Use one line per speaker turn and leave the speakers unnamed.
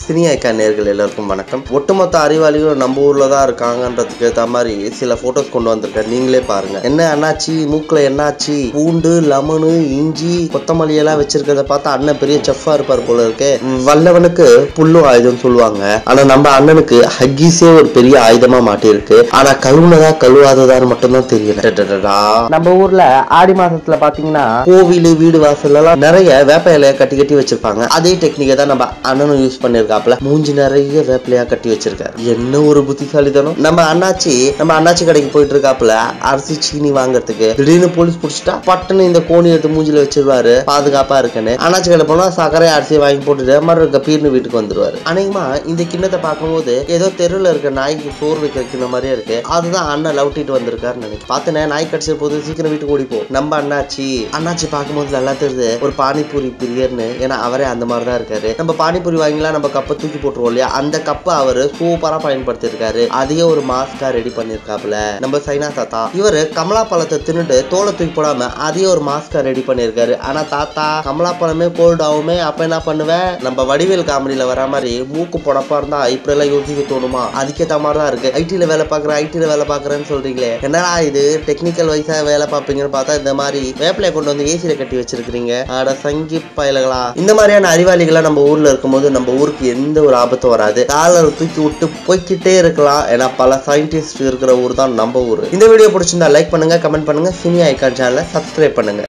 Cine ஐக்கா நேர்கள் எல்லாருக்கும் வணக்கம் ஒட்டுமொத்த அறிவாளிகளும் நம்ம ஊர்ல தான் இருக்காங்கன்றதுக்கு ஏற்ற மாதிரி சில போட்டோஸ் கொண்டு வந்திருக்கேன் நீங்களே பாருங்க என்ன அண்ணாச்சி மூக்குல என்னாச்சு பூண்டு லெமனு இஞ்சி கொத்தமல்லி எல்லாம் வச்சிருக்கிறத பார்த்தா அண்ணன் பெரிய செஃப்பா இருப்பார் போல இருக்கு வல்லவனுக்கு புல்லும் ஆயுதம் சொல்லுவாங்க ஆனா நம்ம அண்ணனுக்கு ஹக்கீஸே ஒரு பெரிய ஆயுதமா மாட்டியிருக்கு ஆனா கழுவுனதா கழுவாததான்னு மட்டும்தான் தெரியல டடடடா. நம்ம ஊர்ல ஆடி மாசத்துல பாத்தீங்கன்னா கோவில் வீடு வாசல் எல்லாம் நிறைய வேப்ப இலைய கட்டி கட்டி வச்சிருப்பாங்க அதே டெக்னிக்கை தான் நம்ம அண்ணனும் யூஸ் பண்ணிருக்காப்ல மூஞ்சி நிறைய வேப்பிலையா கட்டி வச்சிருக்காரு என்ன ஒரு புத்திசாலித்தனம் நம்ம அண்ணாச்சி நம்ம அண்ணாச்சி கடைக்கு போயிட்டு இருக்காப்புல அரிசி சீனி வாங்குறதுக்கு திடீர்னு போலீஸ் புடிச்சிட்டா பட்டுன்னு இந்த கோணி எடுத்து மூஞ்சில வச்சிருவாரு பாதுகாப்பா இருக்குன்னு அண்ணாச்சி கடை போனா சர்க்கரை அரிசியை வாங்கி போட்டுட்டு மறு கப்பீர்னு வீட்டுக்கு வந்துருவாரு அநேகமா இந்த கிண்ணத்தை பார்க்கும்போது ஏதோ தெருவில் இருக்க நாய்க்கு சோறு வைக்கிற கிண்ணம் மாதிரியே இருக்கு அதுதான் அண்ணன் லவுட்டிட்டு வந்திருக்காருன்னு நினைக்கிறேன் பார்த்தனே நாய் கடிச்ச போது சீக்கிரம் வீட்டுக்கு ஓடி போ நம்ம அண்ணாச்சி அண்ணாச்சி பார்க்கும்போது நல்லா தெரியுது ஒரு பானிபூரி பிரியர்னு ஏன்னா அவரே அந்த மாதிரி தான் இருக்காரு நம்ம பானிபூரி வாங்கிலாம் நம்ம கப்பை தூக்கி போட்டுருவோம் இல்லையா அந்த கப்பை அவர் சூப்பரா பயன்படுத்தி இருக்காரு அதையே ஒரு மாஸ்கா ரெடி பண்ணிருக்காப்ல நம்ம சைனா தாத்தா இவரு கமலா பழத்தை தின்னுட்டு தோலை தூக்கி போடாம அதையே ஒரு மாஸ்கா ரெடி பண்ணிருக்காரு ஆனா தாத்தா கமலா பழமே கோல்ட் ஆகுமே அப்ப என்ன பண்ணுவேன் நம்ம வடிவேல் காமெடியில வர மாதிரி மூக்கு புடப்பா இருந்தா இப்படி எல்லாம் யோசிக்க தோணுமா அதுக்கேத்த மாதிரி தான் இருக்கு ஐடில வேலை பாக்குறேன் ஐடில வேலை பாக்குறேன்னு சொல்றீங்களே என்னடா இது டெக்னிக்கல் வைஸா வேலை பார்ப்பீங்கன்னு பார்த்தா இந்த மாதிரி வேப்பிலையை கொண்டு வந்து ஏசியில கட்டி வச்சிருக்கீங்க ஆட சங்கி பயல்களா இந்த மாதிரியான அறிவாளிகளா நம்ம ஊர்ல இருக்கும்போது நம்ம ஊருக்கு எந்த ஒரு ஆபத்தும் வராது டாலர் தூக்கி விட்டு போய்க்கிட்டே இருக்கலாம் ஏன்னா பல சயின்டிஸ்ட் இருக்கிற ஊர் தான் நம்ம ஊர் இந்த வீடியோ பிடிச்சிருந்தா லைக் பண்ணுங்க கமெண்ட் பண்ணுங்க சினி ஐக்கான் சேனலை சப்ஸ்கிரைப் பண்ணுங்க